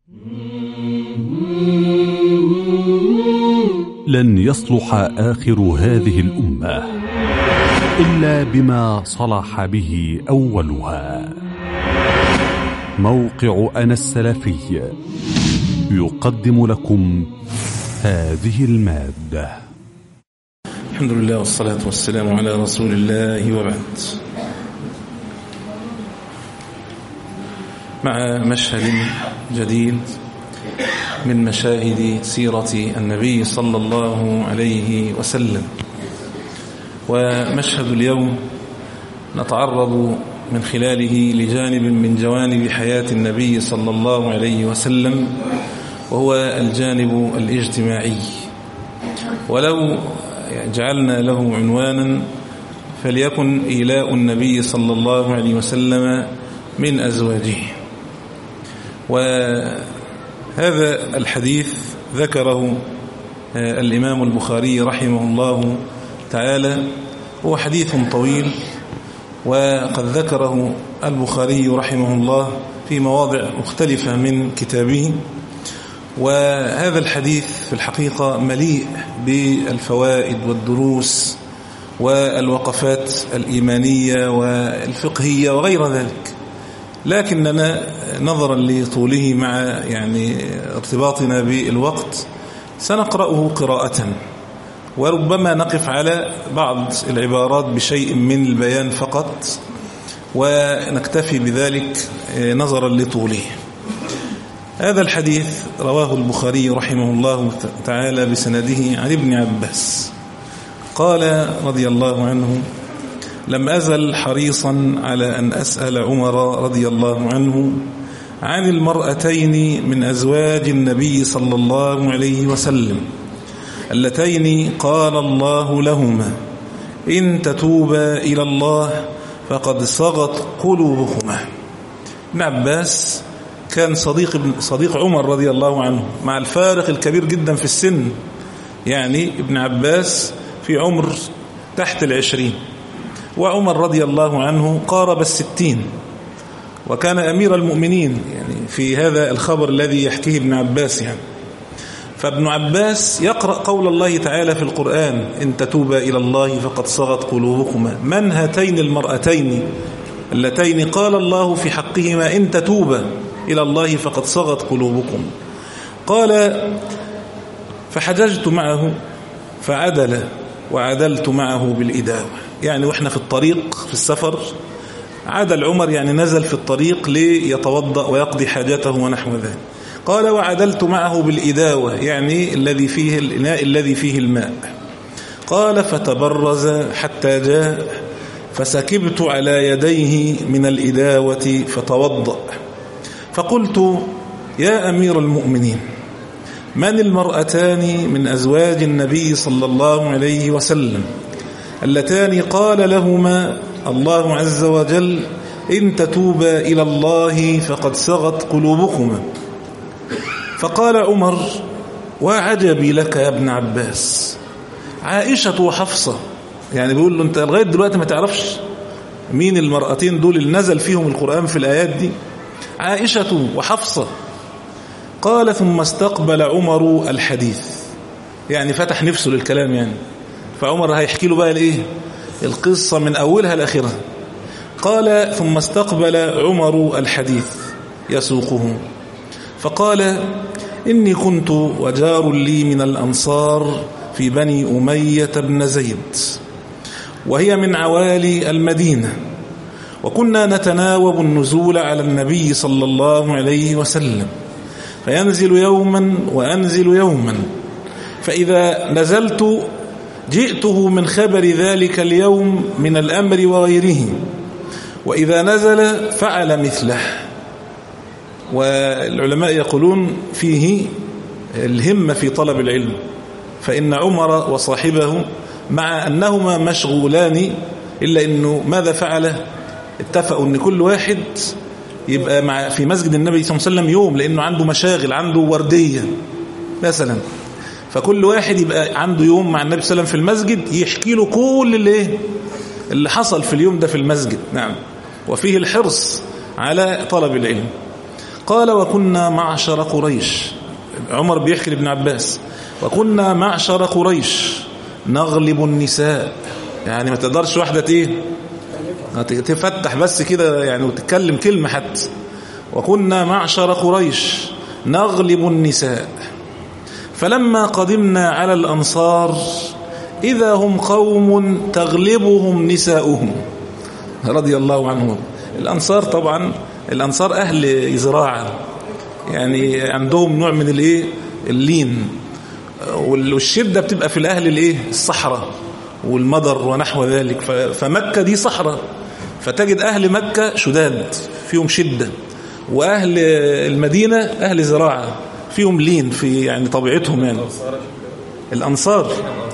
لن يصلح آخر هذه الأمة إلا بما صلح به أولها موقع أنا السلفي يقدم لكم هذه المادة الحمد لله والصلاة والسلام على رسول الله وبعد مع مشهد جديد من مشاهد سيرة النبي صلى الله عليه وسلم ومشهد اليوم نتعرض من خلاله لجانب من جوانب حياة النبي صلى الله عليه وسلم وهو الجانب الاجتماعي ولو جعلنا له عنوانا فليكن إيلاء النبي صلى الله عليه وسلم من أزواجه وهذا الحديث ذكره الإمام البخاري رحمه الله تعالى هو حديث طويل وقد ذكره البخاري رحمه الله في مواضع مختلفة من كتابه وهذا الحديث في الحقيقة مليء بالفوائد والدروس والوقفات الإيمانية والفقهية وغير ذلك لكننا نظرا لطوله مع يعني ارتباطنا بالوقت سنقرأه قراءة وربما نقف على بعض العبارات بشيء من البيان فقط ونكتفي بذلك نظرا لطوله هذا الحديث رواه البخاري رحمه الله تعالى بسنده عن ابن عباس قال رضي الله عنه لم أزل حريصا على أن أسأل عمر رضي الله عنه عن المرأتين من أزواج النبي صلى الله عليه وسلم اللتين قال الله لهما إن تتوبا إلى الله فقد صغت قلوبكما ابن عباس كان صديق صديق عمر رضي الله عنه مع الفارق الكبير جدا في السن يعني ابن عباس في عمر تحت العشرين وعمر رضي الله عنه قارب الستين وكان أمير المؤمنين يعني في هذا الخبر الذي يحكيه ابن عباس يعني فابن عباس يقرأ قول الله تعالى في القرآن إن تتوبا إلى الله فقد صغت قلوبكما من هاتين المرأتين اللتين قال الله في حقهما إن تتوبا إلى الله فقد صغت قلوبكم قال فحججت معه فعدل وعدلت معه بالإداوة يعني وإحنا في الطريق في السفر عدل عمر يعني نزل في الطريق ليتوضأ ويقضي حاجته ونحو ذلك قال وعدلت معه بالإداوة يعني الذي فيه الإناء الذي فيه الماء قال فتبرز حتى جاء فسكبت على يديه من الإداوة فتوضأ فقلت يا أمير المؤمنين من المرأتان من أزواج النبي صلى الله عليه وسلم اللتان قال لهما الله عز وجل إن تتوبا إلى الله فقد سغت قلوبكما فقال عمر وعجبي لك يا ابن عباس عائشة وحفصة يعني بيقول له انت لغاية دلوقتي ما تعرفش مين المرأتين دول اللي نزل فيهم القرآن في الآيات دي عائشة وحفصة قال ثم استقبل عمر الحديث يعني فتح نفسه للكلام يعني فعمر هيحكي له بقى الايه القصة من أولها لآخرها قال ثم استقبل عمر الحديث يسوقه فقال إني كنت وجار لي من الأنصار في بني أمية بن زيد وهي من عوالي المدينة وكنا نتناوب النزول على النبي صلى الله عليه وسلم فينزل يوما وأنزل يوما فإذا نزلت جئته من خبر ذلك اليوم من الأمر وغيره وإذا نزل فعل مثله والعلماء يقولون فيه الهمة في طلب العلم فإن عمر وصاحبه مع أنهما مشغولان إلا أنه ماذا فعل اتفقوا أن كل واحد يبقى مع في مسجد النبي صلى الله عليه وسلم يوم لأنه عنده مشاغل عنده وردية مثلا فكل واحد يبقى عنده يوم مع النبي صلى الله عليه وسلم في المسجد يحكي له كل اللي ايه اللي حصل في اليوم ده في المسجد نعم وفيه الحرص على طلب العلم قال وكنا معشر قريش عمر بيحكي لابن عباس وكنا معشر قريش نغلب النساء يعني ما تقدرش واحدة ايه تفتح بس كده يعني وتتكلم كلمة حتى وكنا معشر قريش نغلب النساء فلما قدمنا على الأنصار إذا هم قوم تغلبهم نساؤهم رضي الله عنهم الأنصار طبعا الأنصار أهل زراعة يعني عندهم نوع من الايه اللين والشدة بتبقى في الأهل الايه الصحراء والمدر ونحو ذلك فمكة دي صحراء فتجد أهل مكة شداد فيهم شدة وأهل المدينة أهل زراعة فيهم لين في يعني طبيعتهم يعني الأنصار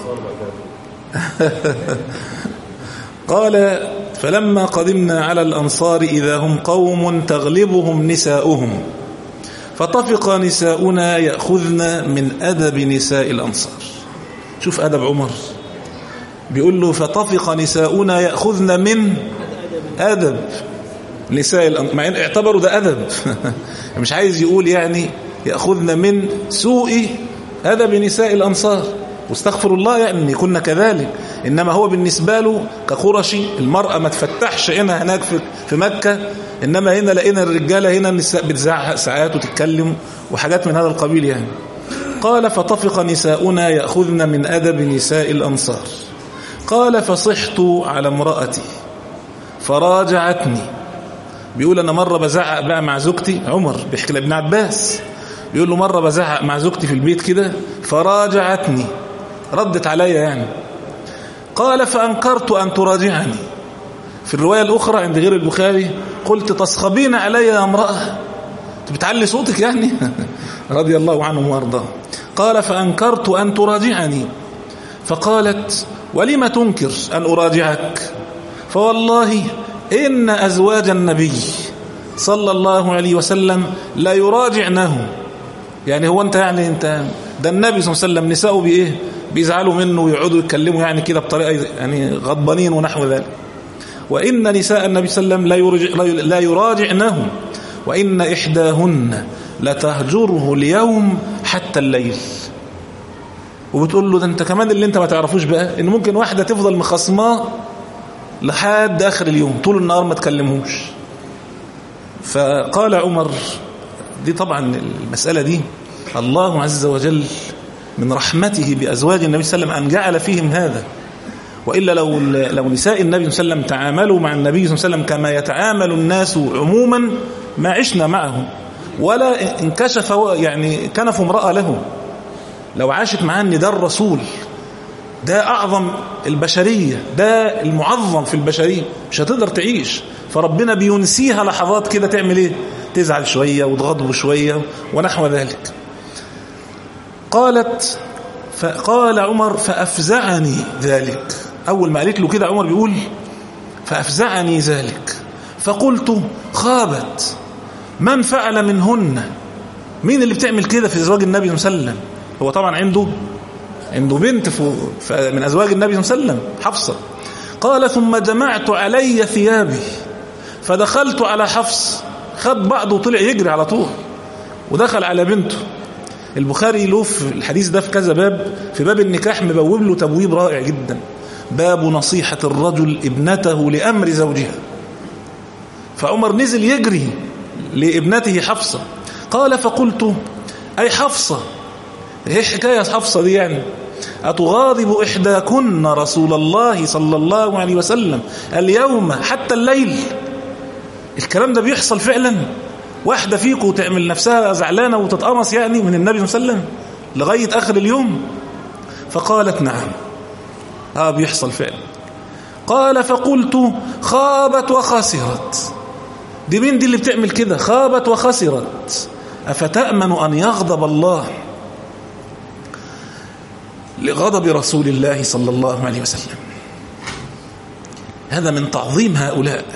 قال فلما قدمنا على الأنصار إذا هم قوم تغلبهم نساؤهم فطفق نساؤنا يأخذن من أدب نساء الأنصار شوف أدب عمر بيقول له فطفق نساؤنا يأخذن من أدب نساء الأنصار مع إن اعتبروا ده أدب مش عايز يقول يعني يأخذن من سوء أدب نساء الأنصار واستغفر الله يعني ان كنا كذلك إنما هو بالنسبة له كقرشي المرأة ما تفتحش عينها هناك في, في مكة إنما هنا لقينا الرجالة هنا النساء بتزعق ساعات وتتكلم وحاجات من هذا القبيل يعني قال فطفق نساؤنا يأخذن من أدب نساء الأنصار قال فصحت على امرأتي فراجعتني بيقول أنا مرة بزعق بقى مع زوجتي عمر بيحكي لابن عباس بيقول له مرة بزعق مع زوجتي في البيت كده فراجعتني ردت عليا يعني قال فأنكرت أن تراجعني في الرواية الأخرى عند غير البخاري قلت تصخبين علي يا امرأة بتعلي صوتك يعني رضي الله عنه وارضاه قال فأنكرت أن تراجعني فقالت ولم تنكر أن أراجعك فوالله إن أزواج النبي صلى الله عليه وسلم لا يراجعنه يعني هو أنت يعني أنت ده النبي صلى الله عليه وسلم نساءه بإيه بيزعلوا منه ويقعدوا يتكلموا يعني كده بطريقة يعني غضبانين ونحو ذلك وإن نساء النبي صلى الله عليه وسلم لا, يراجع لا يراجعنه وإن إحداهن لتهجره اليوم حتى الليل وبتقول له ده انت كمان اللي انت ما تعرفوش بقى ان ممكن واحدة تفضل مخصماه لحد آخر اليوم طول النهار ما تكلمهوش فقال عمر دي طبعا المسألة دي الله عز وجل من رحمته بأزواج النبي صلى الله عليه وسلم أن جعل فيهم هذا وإلا لو لو نساء النبي صلى الله عليه وسلم تعاملوا مع النبي صلى الله عليه وسلم كما يتعامل الناس عموما ما عشنا معهم ولا انكشف يعني كنف امرأة له لو عاشت معاه ان ده الرسول ده أعظم البشرية ده المعظم في البشرية مش هتقدر تعيش فربنا بينسيها لحظات كده تعمل ايه تزعل شوية وتغضب شوية ونحو ذلك قالت فقال عمر فأفزعني ذلك أول ما قالت له كده عمر بيقول فأفزعني ذلك فقلت خابت من فعل منهن مين اللي بتعمل كده في زواج النبي صلى الله عليه وسلم هو طبعا عنده عنده بنت من أزواج النبي صلى الله عليه وسلم حفصة قال ثم جمعت علي ثيابي فدخلت على حفص خد بعضه وطلع يجري على طول ودخل على بنته البخاري له في الحديث ده في كذا باب في باب النكاح مبوب له تبويب رائع جدا باب نصيحة الرجل ابنته لأمر زوجها فعمر نزل يجري لابنته حفصة قال فقلت أي حفصة ايه حكاية حفصة دي يعني أتغاضب إحداكن رسول الله صلى الله عليه وسلم اليوم حتى الليل الكلام ده بيحصل فعلا واحدة فيكم تعمل نفسها زعلانة وتتقمص يعني من النبي صلى الله عليه وسلم لغاية آخر اليوم فقالت نعم ها بيحصل فعلا قال فقلت خابت وخسرت دي مين دي اللي بتعمل كده خابت وخسرت أفتأمن أن يغضب الله لغضب رسول الله صلى الله عليه وسلم هذا من تعظيم هؤلاء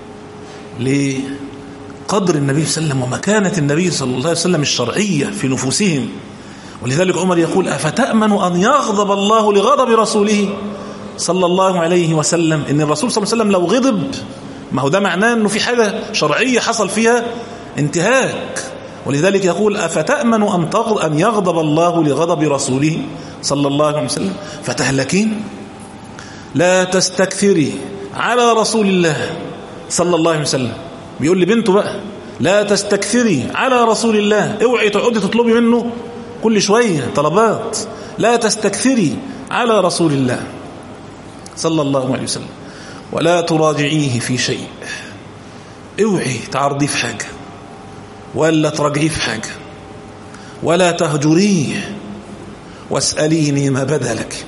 لقدر النبي صلى الله عليه وسلم ومكانة النبي صلى الله عليه وسلم الشرعية في نفوسهم ولذلك عمر يقول أفتأمن أن يغضب الله لغضب رسوله صلى الله عليه وسلم إن الرسول صلى الله عليه وسلم لو غضب ما هو ده معناه أنه في حاجة شرعية حصل فيها انتهاك ولذلك يقول أفتأمن أن, تغض أن يغضب الله لغضب رسوله صلى الله عليه وسلم فتهلكين لا تستكثري على رسول الله صلى الله عليه وسلم بيقول لبنته بقى لا تستكثري على رسول الله اوعي تقعدي تطلبي منه كل شوية طلبات لا تستكثري على رسول الله صلى الله عليه وسلم ولا تراجعيه في شيء اوعي تعرضيه في حاجة ولا تراجعيه في حاجة ولا تهجريه واسأليني ما بدا لك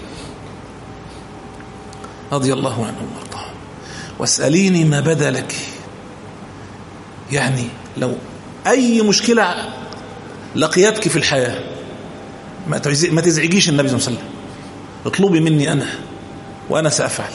رضي الله عنه وارضاه واسأليني ما بدا لك يعني لو أي مشكلة لقيتك في الحياة ما تزعجيش النبي صلى الله عليه وسلم اطلبي مني أنا وأنا سأفعل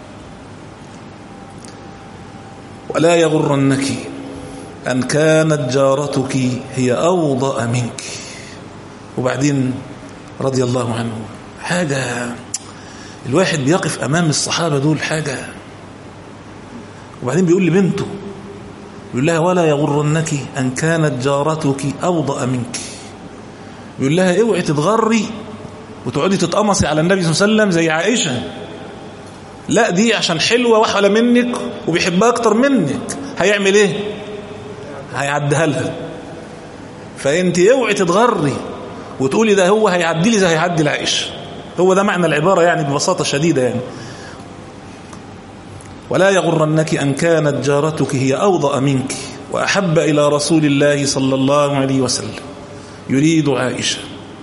ولا يغرنك أن كانت جارتك هي أوضأ منك وبعدين رضي الله عنه حاجة الواحد بيقف أمام الصحابة دول حاجة وبعدين بيقول لبنته يقول لها ولا يغرنك أن كانت جارتك أوضأ منك يقول لها اوعي تتغري وتقعدي تتقمصي على النبي صلى الله عليه وسلم زي عائشة لا دي عشان حلوة وحلة منك وبيحبها أكتر منك هيعمل ايه هيعديها لها فانت اوعي تتغري وتقولي ده هو هيعدي لي زي هيعدي العائشة هو ده معنى العبارة يعني ببساطة شديدة يعني ولا يغرنك أن كانت جارتك هي أوضأ منك وأحب إلى رسول الله صلى الله عليه وسلم يريد عائشة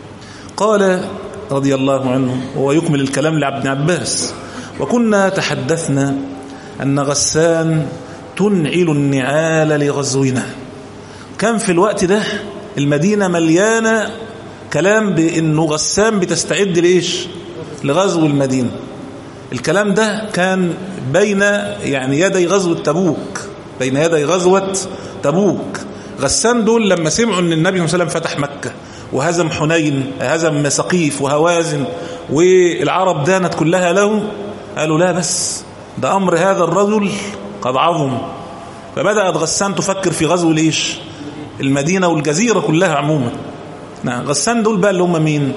قال رضي الله عنه وهو يكمل الكلام لابن عباس وكنا تحدثنا أن غسان تنعل النعال لغزونا كان في الوقت ده المدينة مليانة كلام بأنه غسان بتستعد لإيش لغزو المدينة الكلام ده كان بين يعني يدي غزوة تبوك بين يدي غزوة تبوك غسان دول لما سمعوا ان النبي صلى الله عليه وسلم فتح مكة وهزم حنين هزم سقيف وهوازن والعرب دانت كلها له قالوا لا بس ده أمر هذا الرجل قد عظم فبدأت غسان تفكر في غزو ليش المدينة والجزيرة كلها عموما نعم غسان دول بقى اللي هم مين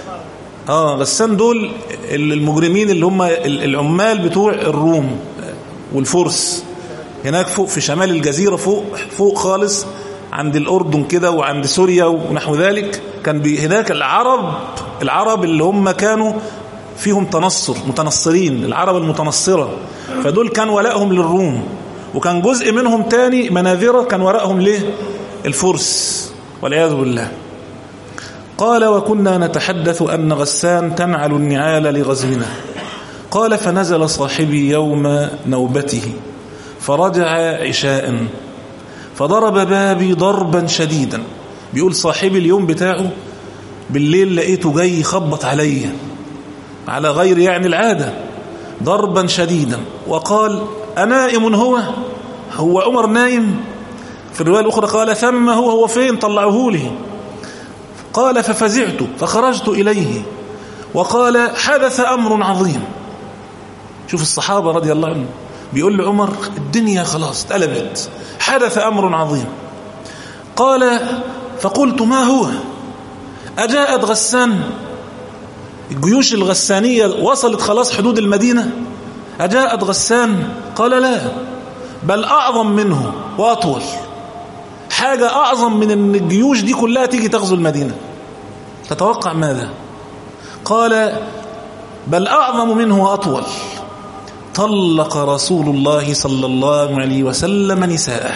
اه غسان دول المجرمين اللي هم العمال بتوع الروم والفرس هناك فوق في شمال الجزيرة فوق فوق خالص عند الأردن كده وعند سوريا ونحو ذلك كان هناك العرب العرب اللي هم كانوا فيهم تنصر متنصرين العرب المتنصرة فدول كان ولائهم للروم وكان جزء منهم تاني مناذرة كان ولائهم ليه الفرس والعياذ بالله قال وكنا نتحدث أن غسان تنعل النعال لغزونا قال فنزل صاحبي يوم نوبته فرجع عشاء فضرب بابي ضربا شديدا بيقول صاحبي اليوم بتاعه بالليل لقيته جاي يخبط عليا على غير يعني العادة ضربا شديدا وقال أنائم هو هو عمر نايم في الرواية الأخرى قال ثم هو هو فين طلعوه لي قال ففزعت فخرجت إليه وقال حدث أمر عظيم شوف الصحابة رضي الله عنهم بيقول لعمر الدنيا خلاص اتقلبت حدث أمر عظيم قال فقلت ما هو أجاءت غسان الجيوش الغسانية وصلت خلاص حدود المدينة أجاءت غسان قال لا بل أعظم منه وأطول حاجة أعظم من أن الجيوش دي كلها تيجي تغزو المدينة تتوقع ماذا قال بل أعظم منه وأطول طلق رسول الله صلى الله عليه وسلم نساءه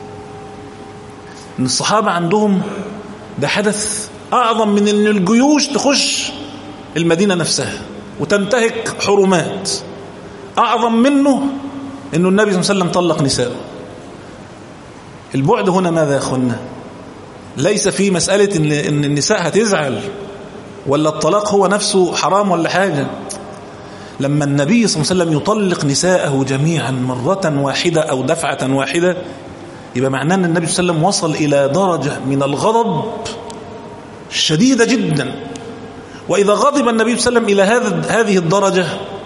ان الصحابة عندهم ده حدث أعظم من أن الجيوش تخش المدينة نفسها وتنتهك حرمات أعظم منه أنه النبي صلى الله عليه وسلم طلق نساءه البعد هنا ماذا يا أخوانا ليس في مسألة إن, إن النساء هتزعل ولا الطلاق هو نفسه حرام ولا حاجة لما النبي صلى الله عليه وسلم يطلق نساءه جميعا مرة واحدة أو دفعة واحدة يبقى معناه أن النبي صلى الله عليه وسلم وصل إلى درجة من الغضب شديدة جدا وإذا غضب النبي صلى الله عليه وسلم إلى هذا هذه الدرجة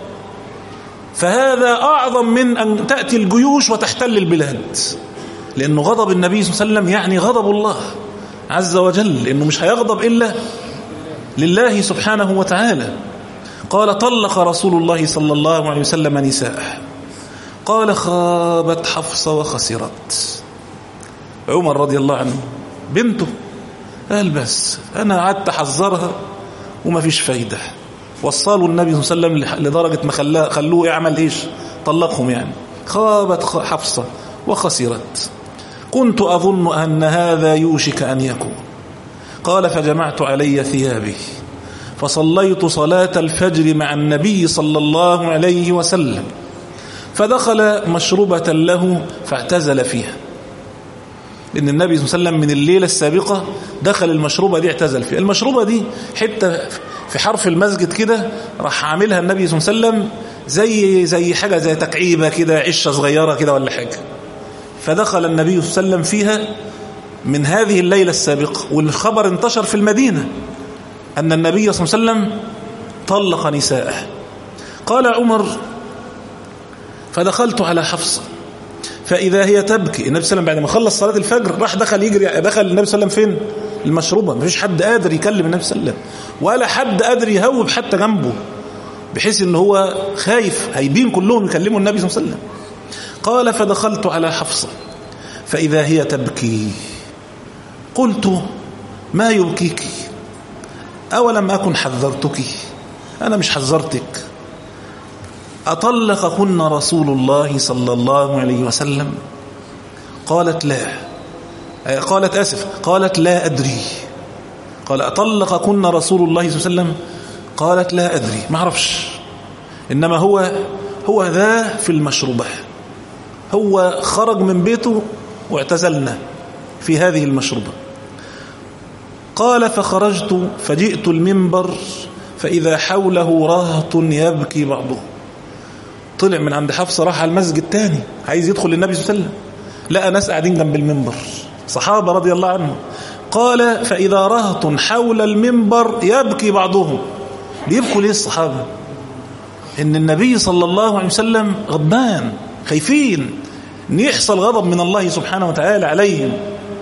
فهذا أعظم من أن تأتي الجيوش وتحتل البلاد لأنه غضب النبي صلى الله عليه وسلم يعني غضب الله عز وجل إنه مش هيغضب إلا لله سبحانه وتعالى قال طلق رسول الله صلى الله عليه وسلم نساءه قال خابت حفصة وخسرت عمر رضي الله عنه بنته قال بس أنا قعدت أحذرها وما فيش فايدة وصلوا النبي صلى الله عليه وسلم لدرجة ما خلاه خلوه يعمل إيش طلقهم يعني خابت حفصة وخسرت كنت أظن أن هذا يوشك أن يكون قال فجمعت علي ثيابي فصليت صلاة الفجر مع النبي صلى الله عليه وسلم فدخل مشروبة له فاعتزل فيها إن النبي صلى الله عليه وسلم من الليلة السابقة دخل المشروبة دي اعتزل فيها المشروبة دي حتة في حرف المسجد كده راح عاملها النبي صلى الله عليه وسلم زي زي حاجة زي تكعيبة كده عشة صغيرة كده ولا حاجة فدخل النبي صلى الله عليه وسلم فيها من هذه الليلة السابقة والخبر انتشر في المدينة أن النبي صلى الله عليه وسلم طلق نساءه قال عمر فدخلت على حفصة فإذا هي تبكي النبي صلى الله عليه وسلم بعد ما خلص صلاة الفجر راح دخل يجري دخل النبي صلى الله عليه وسلم فين المشروبة مفيش حد قادر يكلم النبي صلى الله عليه وسلم ولا حد قادر يهوب حتى جنبه بحيث ان هو خايف هيبين كلهم يكلموا النبي صلى الله عليه وسلم قال فدخلت على حفصة فإذا هي تبكي قلت ما يبكيك أولم أكن حذرتك أنا مش حذرتك أطلقكن رسول الله صلى الله عليه وسلم قالت لا قالت أسف قالت لا أدري قال أطلقكن رسول الله صلى الله عليه وسلم قالت لا أدري ما أعرفش إنما هو هو ذا في المشروبة هو خرج من بيته واعتزلنا في هذه المشروبة قال فخرجت فجئت المنبر فإذا حوله رهط يبكي بعضه طلع من عند حفصة راح على المسجد تاني عايز يدخل النبي صلى الله عليه وسلم لقى ناس قاعدين جنب المنبر صحابة رضي الله عنهم قال فإذا رهط حول المنبر يبكي بعضهم بيبكوا ليه الصحابة إن النبي صلى الله عليه وسلم غضبان خايفين ان يحصل غضب من الله سبحانه وتعالى عليهم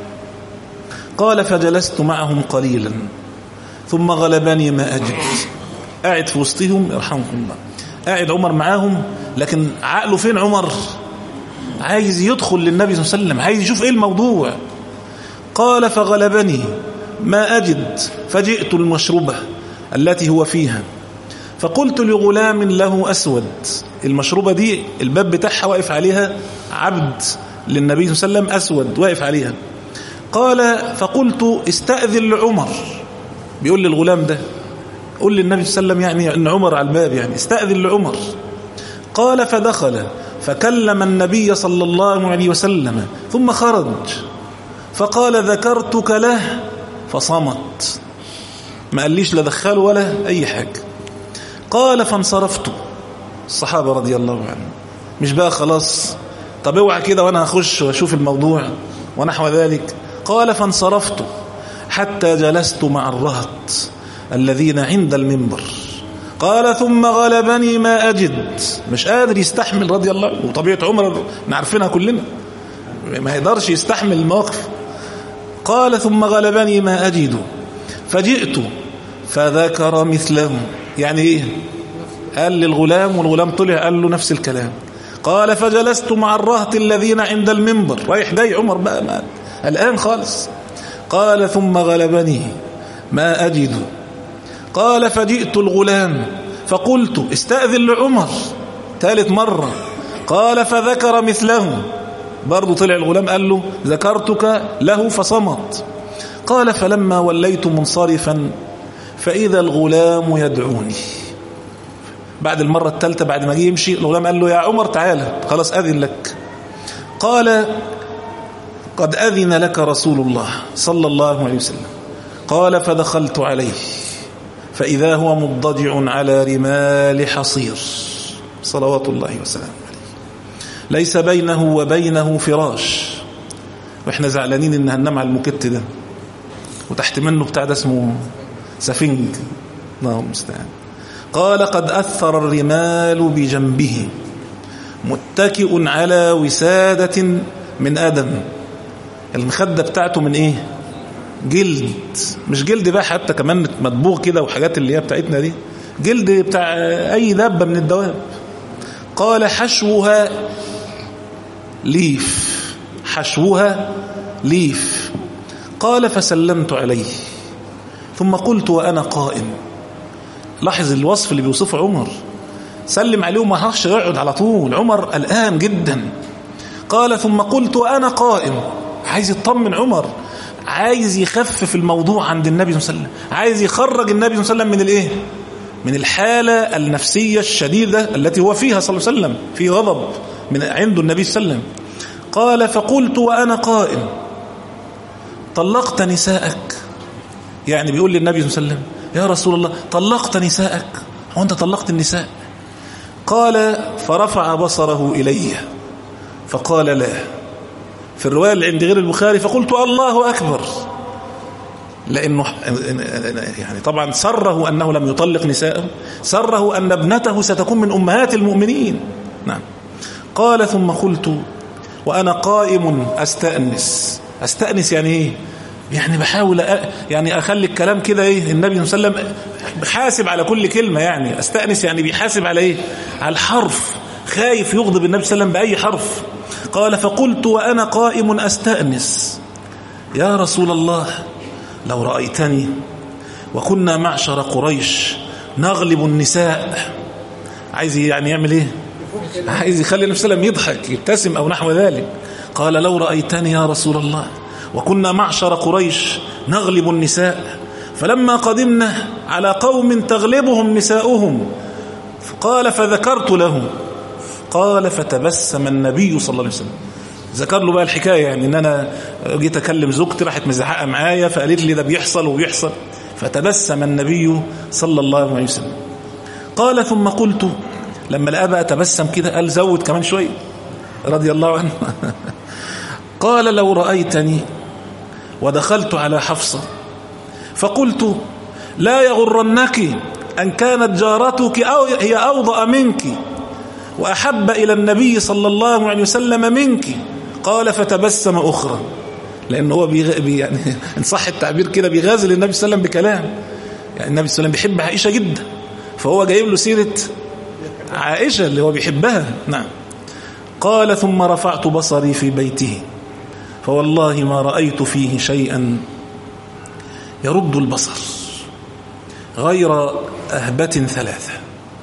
قال فجلست معهم قليلا ثم غلبني ما أجد قاعد في وسطهم يرحمكم الله قاعد عمر معاهم لكن عقله فين عمر عايز يدخل للنبي صلى الله عليه وسلم عايز يشوف ايه الموضوع قال فغلبني ما أجد فجئت المشروبة التي هو فيها فقلت لغلام له أسود المشروبة دي الباب بتاعها واقف عليها عبد للنبي صلى الله عليه وسلم أسود واقف عليها قال فقلت استأذن لعمر بيقول للغلام ده قول للنبي صلى الله عليه وسلم يعني ان عمر على الباب يعني استأذن لعمر قال فدخل فكلم النبي صلى الله عليه وسلم ثم خرج فقال ذكرتك له فصمت ما قاليش لا دخله ولا أي حاجة قال فانصرفت الصحابة رضي الله عنهم مش بقى خلاص طب اوعى كده وانا هخش واشوف الموضوع ونحو ذلك قال فانصرفت حتى جلست مع الرهط الذين عند المنبر قال ثم غلبني ما أجد مش قادر يستحمل رضي الله عنه وطبيعة عمر نعرفينها كلنا ما يقدرش يستحمل المواقف قال ثم غلبني ما أجد فجئت فذكر مثله يعني ايه قال للغلام والغلام طلع قال له نفس الكلام قال فجلست مع الرهط الذين عند المنبر رايح جاي عمر بقى ما الآن خالص قال ثم غلبني ما أجد قال فجئت الغلام فقلت استأذن لعمر ثالث مرة قال فذكر مثله برضو طلع الغلام قال له ذكرتك له فصمت قال فلما وليت منصرفا فإذا الغلام يدعوني بعد المرة الثالثة بعد ما جه يمشي الغلام قال له يا عمر تعالى خلاص أذن لك قال قد أذن لك رسول الله صلى الله عليه وسلم قال فدخلت عليه فإذا هو مضجع على رمال حصير صلوات الله وسلامه عليه ليس بينه وبينه فراش واحنا زعلانين ان هننام على المكت ده وتحت منه بتاع ده اسمه سفنج الله المستعان قال قد أثر الرمال بجنبه متكئ على وسادة من آدم المخدة بتاعته من إيه جلد مش جلد بقى حتى كمان مدبوغ كده وحاجات اللي هي بتاعتنا دي جلد بتاع أي دابة من الدواب قال حشوها ليف حشوها ليف قال فسلمت عليه ثم قلت وأنا قائم لاحظ الوصف اللي بيوصفه عمر سلم عليه وما هرش يقعد على طول عمر قلقان جدا قال ثم قلت وأنا قائم عايز يطمن عمر عايز يخفف الموضوع عند النبي صلى الله عليه وسلم عايز يخرج النبي صلى الله عليه وسلم من الايه من الحالة النفسية الشديدة التي هو فيها صلى الله عليه وسلم في غضب من عنده النبي صلى الله عليه وسلم قال فقلت وأنا قائم طلقت نساءك يعني بيقول للنبي صلى الله عليه وسلم يا رسول الله طلقت نساءك هو أنت طلقت النساء قال فرفع بصره إلي فقال لا في الرواية اللي عند غير البخاري فقلت الله أكبر لأنه يعني طبعا سره أنه لم يطلق نساءه سره أن ابنته ستكون من أمهات المؤمنين نعم قال ثم قلت وأنا قائم أستأنس أستأنس يعني إيه يعني بحاول أ... يعني أخلي الكلام كده إيه النبي صلى الله عليه وسلم حاسب على كل كلمة يعني أستأنس يعني بيحاسب على إيه على الحرف خايف يغضب النبي صلى الله عليه وسلم بأي حرف قال فقلت وأنا قائم أستأنس يا رسول الله لو رأيتني وكنا معشر قريش نغلب النساء عايز يعني يعمل ايه عايز يخلي النبي صلى الله عليه وسلم يضحك يبتسم أو نحو ذلك قال لو رأيتني يا رسول الله وكنا معشر قريش نغلب النساء فلما قدمنا على قوم تغلبهم نساؤهم قال فذكرت له قال فتبسم النبي صلى الله عليه وسلم ذكر له بقى الحكاية يعني ان انا جيت اكلم زوجتي راحت مزحقه معايا فقالت لي ده بيحصل وبيحصل فتبسم النبي صلى الله عليه وسلم قال ثم قلت لما لقى بقى تبسم كده قال زود كمان شويه رضي الله عنه قال لو رأيتني ودخلت على حفصة فقلت لا يغرنك أن كانت جارتك أو هي أوضأ منك وأحب إلى النبي صلى الله عليه وسلم منك قال فتبسم أخرى لأنه هو بيغ... بي يعني إن صح التعبير كده بيغازل النبي صلى الله عليه وسلم بكلام يعني النبي صلى الله عليه وسلم بيحب عائشة جدا فهو جايب له سيرة عائشة اللي هو بيحبها نعم قال ثم رفعت بصري في بيته فوالله ما رأيت فيه شيئا يرد البصر غير أهبة ثلاثة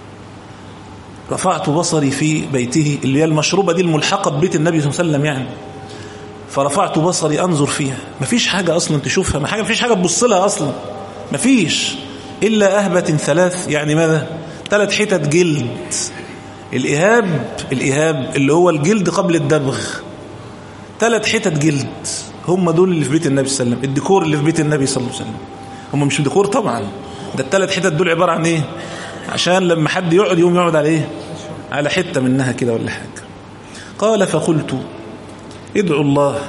رفعت بصري في بيته اللي هي المشروبة دي الملحقة ببيت النبي صلى الله عليه وسلم يعني فرفعت بصري أنظر فيها مفيش حاجة أصلا تشوفها ما حاجة مفيش حاجة تبص لها أصلا مفيش إلا أهبة ثلاث يعني ماذا ثلاث حتت جلد الإهاب الإهاب اللي هو الجلد قبل الدبغ ثلاث حتت جلد هم دول اللي في بيت النبي صلى الله عليه وسلم الديكور اللي في بيت النبي صلى الله عليه وسلم هم مش ديكور طبعا ده الثلاث حتت دول عبارة عن ايه عشان لما حد يقعد يوم يقعد على ايه على حتة منها كده ولا حاجة قال فقلت ادعو الله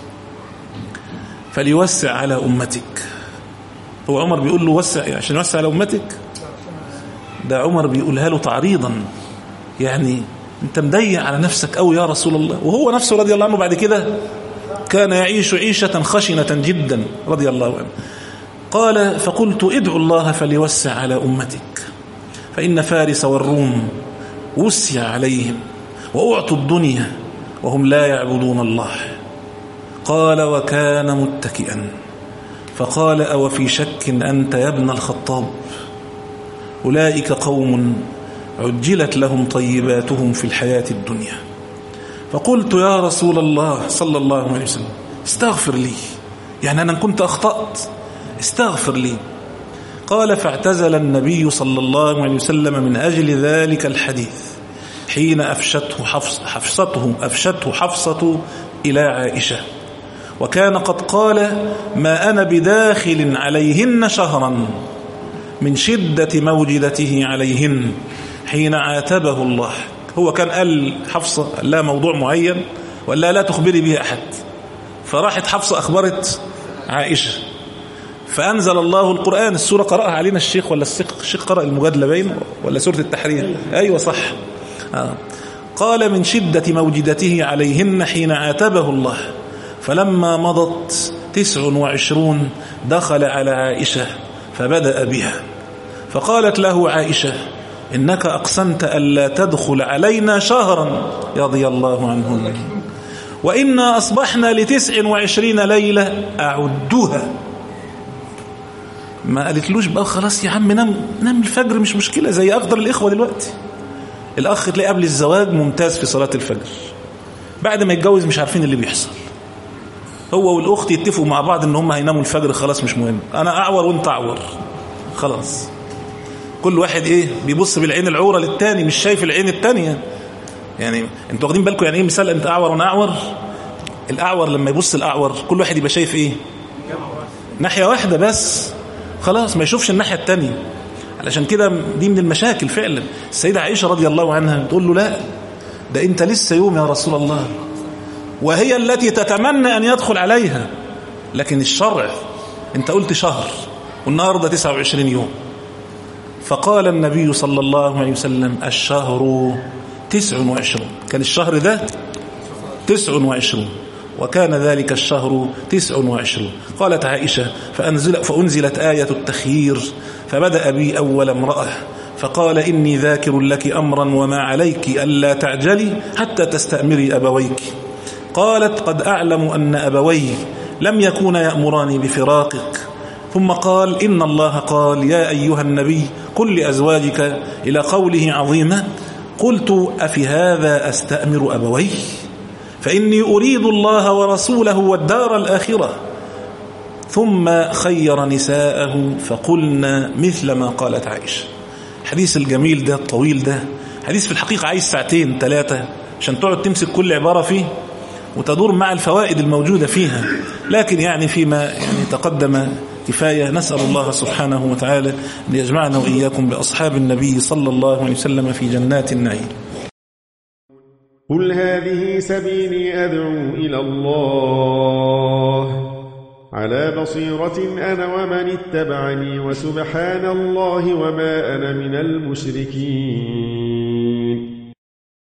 فليوسع على أمتك هو عمر بيقول له وسع عشان يوسع على أمتك ده عمر بيقولها له تعريضا يعني انت مضيق على نفسك أو يا رسول الله وهو نفسه رضي الله عنه بعد كده كان يعيش عيشة خشنة جدا رضي الله عنه قال فقلت ادعو الله فليوسع على أمتك فإن فارس والروم وسع عليهم وأعطوا الدنيا وهم لا يعبدون الله قال وكان متكئا فقال أو في شك أنت يا ابن الخطاب أولئك قوم عجلت لهم طيباتهم في الحياة الدنيا فقلت يا رسول الله صلى الله عليه وسلم استغفر لي يعني أنا كنت أخطأت استغفر لي قال فاعتزل النبي صلى الله عليه وسلم من أجل ذلك الحديث حين أفشته حفص حفصته أفشته حفصة إلى عائشة وكان قد قال ما أنا بداخل عليهن شهرا من شدة موجدته عليهن حين عاتبه الله هو كان قال حفصة لا موضوع معين ولا لا تخبري به أحد فراحت حفصة أخبرت عائشة فأنزل الله القرآن السورة قرأها علينا الشيخ ولا الشيخ قرأ المجادلة بين ولا سورة التحرير أيوة صح آه. قال من شدة موجدته عليهن حين عاتبه الله فلما مضت تسع وعشرون دخل على عائشة فبدأ بها فقالت له عائشة إنك أقسمت ألا تدخل علينا شهرا رضي الله عنهن وإنا أصبحنا لتسع وعشرين ليلة أعدها ما قالتلوش بقى خلاص يا عم نام نام الفجر مش مشكلة زي أقدر الإخوة دلوقتي الأخ تلاقيه قبل الزواج ممتاز في صلاة الفجر بعد ما يتجوز مش عارفين اللي بيحصل هو والأخت يتفقوا مع بعض إن هم هيناموا الفجر خلاص مش مهم أنا أعور وأنت أعور خلاص كل واحد إيه بيبص بالعين العورة للتاني مش شايف العين التانية يعني انتوا واخدين بالكم يعني ايه مثال انت اعور وانا اعور الاعور لما يبص الاعور كل واحد يبقى شايف ايه ناحيه واحده بس خلاص ما يشوفش الناحيه الثانيه علشان كده دي من المشاكل فعلا السيده عائشه رضي الله عنها بتقول له لا ده انت لسه يوم يا رسول الله وهي التي تتمنى ان يدخل عليها لكن الشرع انت قلت شهر والنهارده 29 يوم فقال النبي صلى الله عليه وسلم الشهر تسع وعشرون كان الشهر ده تسع وعشرون وكان ذلك الشهر تسع وعشرون قالت عائشة فأنزل فأنزلت آية التخيير فبدأ بي أول امرأة فقال إني ذاكر لك أمرا وما عليك ألا تعجلي حتى تستأمري أبويك قالت قد أعلم أن أبوي لم يكونا يأمراني بفراقك ثم قال إن الله قال يا أيها النبي قل لأزواجك إلى قوله عظيمة قلت أفي هذا أستأمر أبوي فإني أريد الله ورسوله والدار الآخرة ثم خير نساءه فقلنا مثل ما قالت عائشة الحديث الجميل ده الطويل ده حديث في الحقيقة عايز ساعتين ثلاثة عشان تقعد تمسك كل عبارة فيه وتدور مع الفوائد الموجودة فيها لكن يعني فيما يعني تقدم كفاية نسأل الله سبحانه وتعالى أن يجمعنا وإياكم بأصحاب النبي صلى الله عليه وسلم في جنات النعيم قل هذه سبيلي أدعو إلى الله على بصيرة أنا ومن اتبعني وسبحان الله وما أنا من المشركين